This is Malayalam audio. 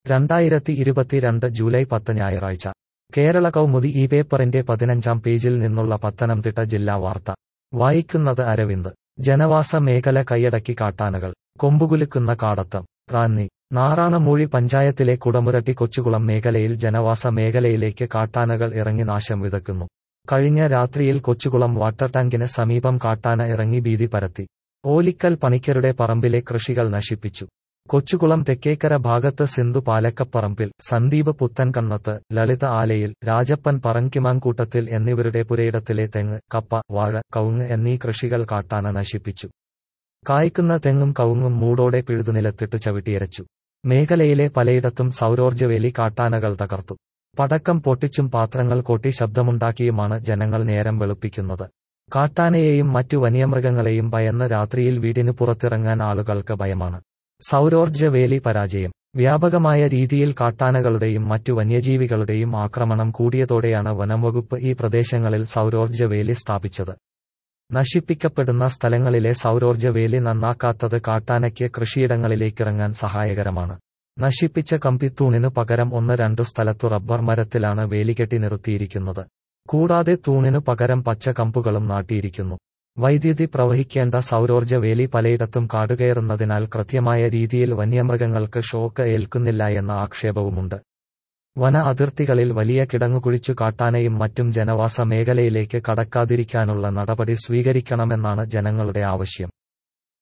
രണ്ടായിരത്തി ഇരുപത്തിരണ്ട് ജൂലൈ പത്ത് ഞായറാഴ്ച കേരള കൗമുദി ഈ പേപ്പറിന്റെ പതിനഞ്ചാം പേജിൽ നിന്നുള്ള പത്തനംതിട്ട ജില്ലാ വാർത്ത വായിക്കുന്നത് അരവിന്ദ് ജനവാസ മേഖല കൈയടക്കി കാട്ടാനകൾ കൊമ്പുകുലുക്കുന്ന കാടത്തം റാന്നി നാറാണമൂഴി പഞ്ചായത്തിലെ കുടമുരട്ടി കൊച്ചുകുളം മേഖലയിൽ ജനവാസ മേഖലയിലേക്ക് കാട്ടാനകൾ ഇറങ്ങി നാശം വിതക്കുന്നു കഴിഞ്ഞ രാത്രിയിൽ കൊച്ചുകുളം വാട്ടർ ടാങ്കിന് സമീപം കാട്ടാന ഇറങ്ങി ഭീതി പരത്തി ഓലിക്കൽ പണിക്കരുടെ പറമ്പിലെ കൃഷികൾ നശിപ്പിച്ചു കൊച്ചുകുളം തെക്കേക്കര ഭാഗത്ത് സിന്ധു പാലക്കപ്പറമ്പിൽ സന്ദീപ് പുത്തൻകണ്ണത്ത് ലളിത ആലയിൽ രാജപ്പൻ പറങ്കിമാൻകൂട്ടത്തിൽ എന്നിവരുടെ പുരയിടത്തിലെ തെങ്ങ് കപ്പ വാഴ കവുങ്ങ് എന്നീ കൃഷികൾ കാട്ടാന നശിപ്പിച്ചു കായ്ക്കുന്ന തെങ്ങും കവുങ്ങും മൂടോടെ പിഴുതുനിലത്തിട്ട് ചവിട്ടിയരച്ചു മേഖലയിലെ പലയിടത്തും സൗരോർജ്ജവേലി കാട്ടാനകൾ തകർത്തു പടക്കം പൊട്ടിച്ചും പാത്രങ്ങൾ കൊട്ടി ശബ്ദമുണ്ടാക്കിയുമാണ് ജനങ്ങൾ നേരം വെളുപ്പിക്കുന്നത് കാട്ടാനയെയും മറ്റു വന്യമൃഗങ്ങളെയും ഭയന്ന് രാത്രിയിൽ വീടിനു പുറത്തിറങ്ങാൻ ആളുകൾക്ക് ഭയമാണ് സൗരോർജ്ജ വേലി പരാജയം വ്യാപകമായ രീതിയിൽ കാട്ടാനകളുടെയും മറ്റു വന്യജീവികളുടെയും ആക്രമണം കൂടിയതോടെയാണ് വനംവകുപ്പ് ഈ പ്രദേശങ്ങളിൽ സൗരോർജ്ജ വേലി സ്ഥാപിച്ചത് നശിപ്പിക്കപ്പെടുന്ന സ്ഥലങ്ങളിലെ സൗരോർജ്ജ വേലി നന്നാക്കാത്തത് കാട്ടാനയ്ക്ക് കൃഷിയിടങ്ങളിലേക്കിറങ്ങാൻ സഹായകരമാണ് നശിപ്പിച്ച കമ്പിത്തൂണിനു പകരം ഒന്ന് രണ്ടു സ്ഥലത്തു റബ്ബർ മരത്തിലാണ് വേലികെട്ടി നിർത്തിയിരിക്കുന്നത് കൂടാതെ തൂണിനു പകരം പച്ച കമ്പുകളും നാട്ടിയിരിക്കുന്നു വൈദ്യുതി പ്രവഹിക്കേണ്ട സൗരോർജ്ജ വേലി പലയിടത്തും കാടുകയറുന്നതിനാൽ കൃത്യമായ രീതിയിൽ വന്യമൃഗങ്ങൾക്ക് ഷോക്ക് ഏൽക്കുന്നില്ല എന്ന ആക്ഷേപവുമുണ്ട് വന അതിർത്തികളിൽ വലിയ കിടങ്ങുകുഴിച്ചു കാട്ടാനയും മറ്റും ജനവാസ മേഖലയിലേക്ക് കടക്കാതിരിക്കാനുള്ള നടപടി സ്വീകരിക്കണമെന്നാണ് ജനങ്ങളുടെ ആവശ്യം